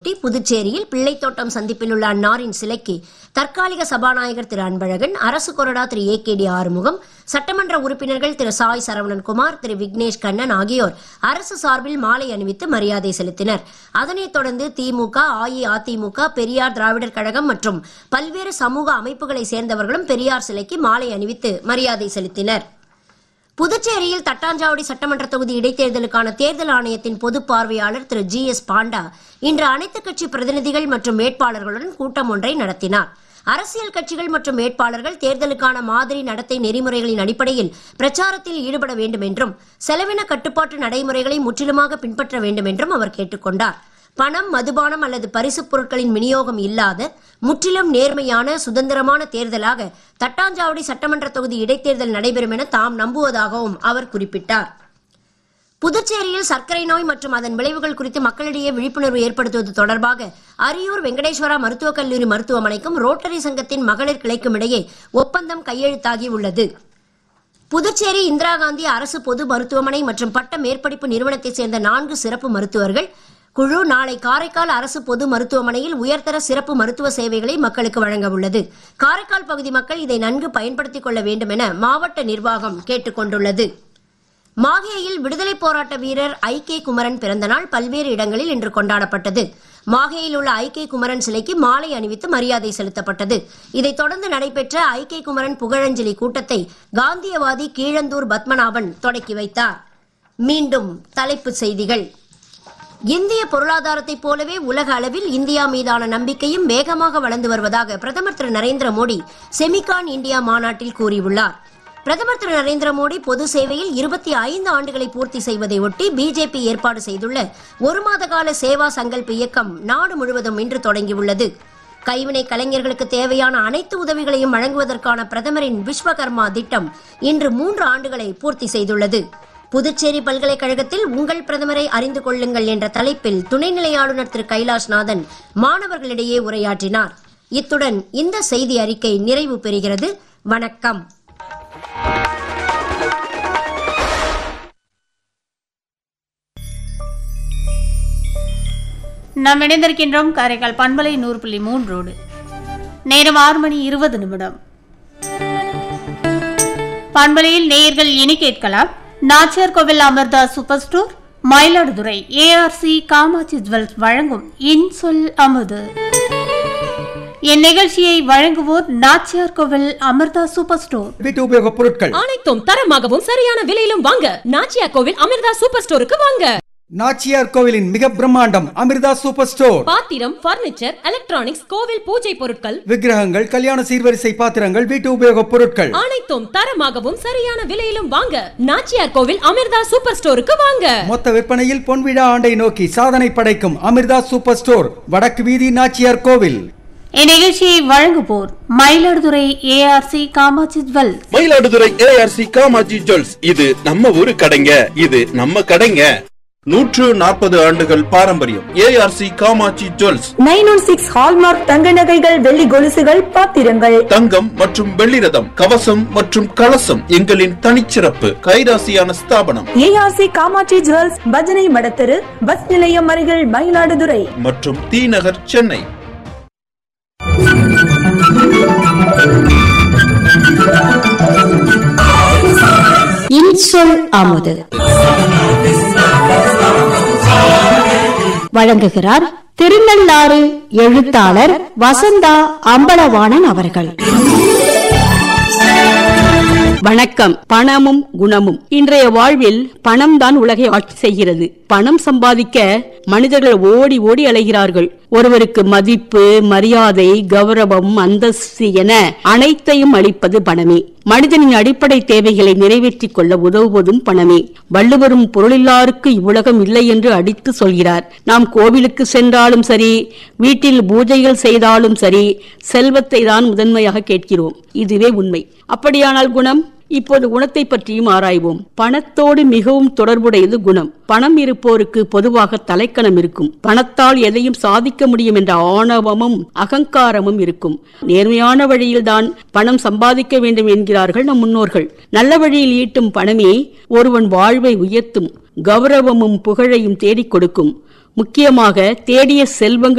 இதையொட்டி புதுச்சேரியில் பிள்ளைத்தோட்டம் சந்திப்பில் உள்ள அன்னாரின் சிலைக்கு தற்காலிக சபாநாயகர் திரு அன்பழகன் அரசு கொறடா Thiru A K T Arumugam சட்டமன்ற உறுப்பினர்கள் திரு சாய் சரவணன்குமார் திரு விக்னேஷ் கண்ணன் ஆகியோர் அரசு சார்பில் மாலை அணிவித்து மரியாதை செலுத்தினர் அதனைத் தொடர்ந்து திமுக அஇஅதிமுக பெரியார் திராவிடர் கழகம் மற்றும் பல்வேறு சமூக அமைப்புகளை சேர்ந்தவர்களும் பெரியார் சிலைக்கு மாலை அணிவித்து மரியாதை செலுத்தினர் புதுச்சேரியில் தட்டாஞ்சாவடி சட்டமன்ற தொகுதி இடைத்தேர்தலுக்கான தேர்தல் ஆணையத்தின் பொது பார்வையாளர் திரு ஜி எஸ் பாண்டா இன்று அனைத்துக் கட்சி பிரதிநிதிகள் மற்றும் வேட்பாளர்களுடன் கூட்டம் ஒன்றை நடத்தினார் அரசியல் கட்சிகள் மற்றும் வேட்பாளர்கள் தேர்தலுக்கான மாதிரி நடத்தை நெறிமுறைகளின் அடிப்படையில் பிரச்சாரத்தில் ஈடுபட வேண்டும் என்றும் செலவின கட்டுப்பாட்டு நடைமுறைகளை முற்றிலுமாக பின்பற்ற வேண்டும் என்றும் அவர் கேட்டுக்கொண்டார் பணம் மதுபானம் அல்லது பரிசுப் பொருட்களின் விநியோகம் இல்லாத முற்றிலும் நேர்மையான சுதந்திரமான தேர்தலாக தட்டாஞ்சாவடி சட்டமன்ற தொகுதி இடைத்தேர்தல் நடைபெறும் என தாம் நம்புவதாகவும் அவர் குறிப்பிட்டார் புதுச்சேரியில் சர்க்கரை நோய் மற்றும் அதன் விளைவுகள் குறித்து மக்களிடையே விழிப்புணர்வு ஏற்படுத்துவது தொடர்பாக அரியூர் வெங்கடேஸ்வரா மருத்துவக் கல்லூரி மருத்துவமனைக்கும் ரோட்டரி சங்கத்தின் மகளிர் கிளைக்கும் இடையே ஒப்பந்தம் கையெழுத்தாகி உள்ளது புதுச்சேரி இந்திரா காந்தி அரசு பொது மருத்துவமனை மற்றும் பட்ட மேற்படிப்பு நிறுவனத்தைச் சேர்ந்த நான்கு சிறப்பு மருத்துவர்கள் குழு நாளை காரைக்கால் அரசு பொது மருத்துவமனையில் உயர்தர சிறப்பு மருத்துவ சேவைகளை மக்களுக்கு வழங்க உள்ளது காரைக்கால் பகுதி மக்கள் இதை நன்கு பயன்படுத்திக் கொள்ள வேண்டும் என மாவட்ட நிர்வாகம் கேட்டுக் கொண்டுள்ளது மாஹேயில் விடுதலை போராட்ட வீரர் ஐ கே குமரன் பிறந்த நாள் பல்வேறு இடங்களில் இன்று கொண்டாடப்பட்டது மாஹேயில் உள்ள ஐ கே குமரன் சிலைக்கு மாலை அணிவித்து மரியாதை செலுத்தப்பட்டது இதைத் தொடர்ந்து நடைபெற்ற ஐ கே குமரன் புகழஞ்சலி கூட்டத்தை காந்தியவாதி கீழந்தூர் பத்மநாபன் தொடக்கி வைத்தார் மீண்டும் தலைப்புச் செய்திகள் இந்திய பொருளாதாரத்தைப் போலவே உலக அளவில் இந்தியா மீதான நம்பிக்கையும் வேகமாக வளர்ந்து வருவதாக பிரதமர் திரு நரேந்திர மோடி செமிகான் இந்தியா மாநாட்டில் கூறியுள்ளார் பிரதமர் திரு நரேந்திர மோடி பொது சேவையில் இருபத்தி ஐந்து ஆண்டுகளை பூர்த்தி செய்வதை ஒட்டி பிஜேபி ஏற்பாடு செய்துள்ள ஒரு மாத கால சேவா சங்கல்ப் இயக்கம் நாடு முழுவதும் இன்று தொடங்கியுள்ளது கைவினை கலைஞர்களுக்கு தேவையான அனைத்து உதவிகளையும் வழங்குவதற்கான பிரதமரின் விஸ்வகர்மா திட்டம் இன்று மூன்று ஆண்டுகளை பூர்த்தி செய்துள்ளது புதுச்சேரி பல்கலைக்கழகத்தில் உங்கள் பிரதமரை அறிந்து கொள்ளுங்கள் என்ற தலைப்பில் துணைநிலை ஆளுநர் திரு கைலாஷ்நாதன் மாணவர்களிடையே உரையாற்றினார் இத்துடன் இந்த செய்தி அறிக்கை நிறைவு பெறுகிறது வணக்கம் நாம் இணைந்திருக்கின்றோம் காரைக்கால் பண்பலை நூறு புள்ளி மூன்றோடு நேரம் ஆறு மணி இருபது நிமிடம் பண்பலையில் நேயர்கள் இனி கேட்கலாம் Nachiyar Koil Amirtha super store Mayiladuthurai ARC Kamatchi jewels வழங்கும் இன்சொல் அமுது இந்நிகழ்ச்சியை வழங்குவோர் நாச்சியார் கோவில் அமர்தா சூப்பர் ஸ்டோர் வீட்டு உபயோகப் பொருட்கள் அனைத்தும் தரமாகவும் சரியான விலையிலும் வாங்க நாச்சியா கோவில் அமிர்தா சூப்பர் ஸ்டோருக்கு வாங்க நாச்சியார் கோவிலின் மிக பிரம்மாண்டம் அமிர்தா சூப்பர் ஸ்டோர் பாத்திரம் பர்னிச்சர் எலக்ட்ரானிக்ஸ் கோவில் பூஜை பொருட்கள் விக்கிரகங்கள் கல்யாண சீர்வரிசை பாத்திரங்கள் வீட்டு உபயோகப் பொருட்கள் அனைத்தும் தரமாகவும் சரியான விலையிலும் வாங்க நாச்சியார் கோவில் அமிர்தா சூப்பர் ஸ்டோருக்கு வாங்க மொத்த விற்பனையில் பொன்விழா ஆண்டை நோக்கி சாதனை படைக்கும் அமிர்தா சூப்பர் ஸ்டோர் வடக்கு வீதி நாச்சியார் கோவில் இந்நிகழ்ச்சியை வழங்குவோர் Mayiladuthurai ARC Kamatchi jewels Mayiladuthurai ARC Kamatchi jewels இது நம்ம ஊரு கடைங்க இது நம்ம கடைங்க நூற்று நாற்பது ஆண்டுகள் பாரம்பரியம் ARC Kamatchi jewels nine one six hallmark தங்க நகைகள் வெள்ளி கொலுசுகள் பாத்திரங்கள் தங்கம் மற்றும் வெள்ளி ரதம் கவசம் மற்றும் கலசம் எங்களின் தனிச்சிறப்பு கைராசியான ஸ்தாபனம் ஏஆர்சி காமாட்சி ஜுவல்ஸ் பஜனை மடத்தெரு பஸ் நிலையம் அருகில் மயிலாடுதுறை மற்றும் தி நகர் சென்னை இன்சொல் அமுது வழங்குகிறார் திருநள்ளாறு எழுத்தாளர் வசந்தா அம்பலவாணன் அவர்கள் வணக்கம் பணமும் குணமும் இன்றைய வாழ்வில் பணம் தான் உலகை ஆட்சி செய்கிறது பணம் சம்பாதிக்க மனிதர்கள் ஓடி ஓடி அலைகிறார்கள் ஒருவருக்கு மதிப்பு மரியாதை கௌரவம் அந்தஸ்து என அனைத்தையும் அளிப்பது பணமே மனிதனின் அடிப்படை தேவைகளை நிறைவேற்றிக் கொள்ள உதவுவதும் பணமே வள்ளுவரும் பொருளில்லாருக்கு இவ்வுலகம் இல்லை என்று அடித்து சொல்கிறார் நாம் கோவிலுக்கு சென்றாலும் சரி வீட்டில் பூஜைகள் செய்தாலும் சரி செல்வத்தை தான் முதன்மையாக கேட்கிறோம் இதுவே உண்மை அப்படியானால் குணம் இப்போது குணத்தை பற்றியும் ஆராய்வோம் பணத்தோடு மிகவும் தொடர்புடையது குணம் பணம் இருப்போருக்கு பொதுவாக தலைக்கணம் இருக்கும் பணத்தால் எதையும் சாதிக்க முடியும் என்ற ஆணவமும் அகங்காரமும் இருக்கும் நேர்மையான வழியில்தான் பணம் சம்பாதிக்க வேண்டும் என்கிறார்கள் நம் முன்னோர்கள் நல்ல வழியில் ஈட்டும் பணமே ஒருவன் வாழ்வை உயர்த்தும் கௌரவமும் புகழையும் தேடிக் கொடுக்கும் முக்கியமாக தேடிய செல்வங்கள்